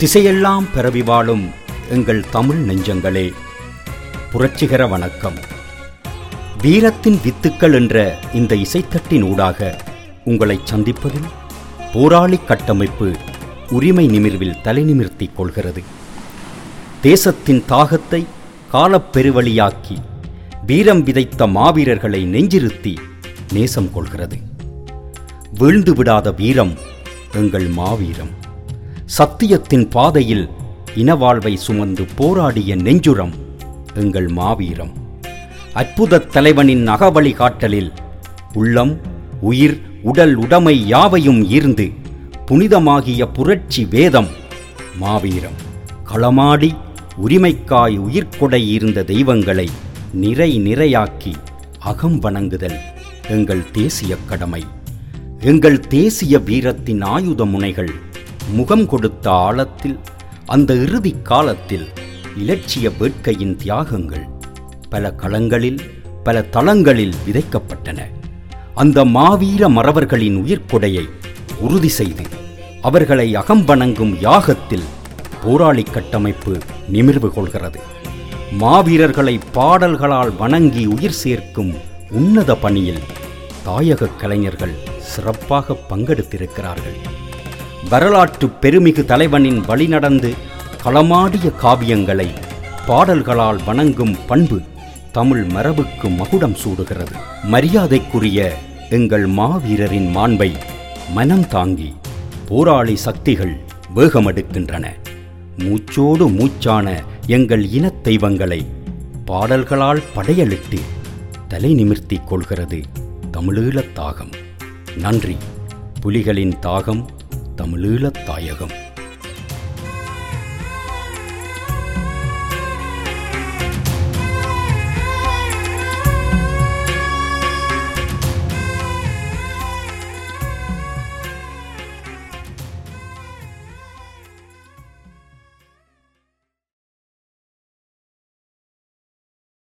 திசையெல்லாம் பரவி வாழும் எங்கள் தமிழ் நெஞ்சங்களே புரட்சிகர வணக்கம் வீரத்தின் வித்துக்கள் என்ற இந்த இசைத்தட்டின் ஊடாக உங்களை சந்திப்பதில் போராளி கட்டமைப்பு உரிமை நிமிர்வில் தலைநிமிர்த்திக் கொள்கிறது தேசத்தின் தாகத்தை காலப்பெருவழியாக்கி வீரம் விதைத்த மாவீரர்களை நெஞ்சிருத்தி நேசம் கொள்கிறது வீழ்ந்து விடாத வீரம் எங்கள் மாவீரம் சத்தியத்தின் பாதையில் இனவாழ்வை சுமந்து போராடிய நெஞ்சுரம் எங்கள் மாவீரம் அற்புதத் தலைவனின் அகவழி காட்டலில் உள்ளம் உயிர் உடல் உடைமை யாவையும் ஈர்ந்து புனிதமாகிய புரட்சி வேதம் மாவீரம் களமாடி உரிமைக்காய் உயிர்கொடை இருந்த தெய்வங்களை நிறை நிறையாக்கி அகம் வணங்குதல் எங்கள் தேசிய கடமை எங்கள் தேசிய வீரத்தின் ஆயுத முனைகள் முகம் கொடுத்த ஆழத்தில் அந்த இறுதிக் காலத்தில் இலட்சிய வேட்கையின் தியாகங்கள் பல களங்களில் பல தளங்களில் விதைக்கப்பட்டன அந்த மாவீர மறவர்களின் உயிர்க்கொடையை உறுதி செய்து அவர்களை அகம்பணங்கும் யாகத்தில் போராளி கட்டமைப்பு நிமிர்வு கொள்கிறது மாவீரர்களை பாடல்களால் வணங்கி உயிர் சேர்க்கும் உன்னத பணியில் தாயக கலைஞர்கள் சிறப்பாக பங்கெடுத்திருக்கிறார்கள் வரலாற்று பெருமிகு தலைவனின் வழிநடந்து களமாடிய காவியங்களை பாடல்களால் வணங்கும் பண்பு தமிழ் மரபுக்கு மகுடம் சூடுகிறது மரியாதைக்குரிய எங்கள் மாவீரரின் மாண்பை மனம் தாங்கி போராளி சக்திகள் வேகமெடுக்கின்றன மூச்சோடு மூச்சான எங்கள் இனத் தெய்வங்களை பாடல்களால் படையலிட்டு தலை நிமிர்த்திக் கொள்கிறது தமிழீழத் தாகம் நன்றி புலிகளின் தாகம் தமிழீழத் தாயகம்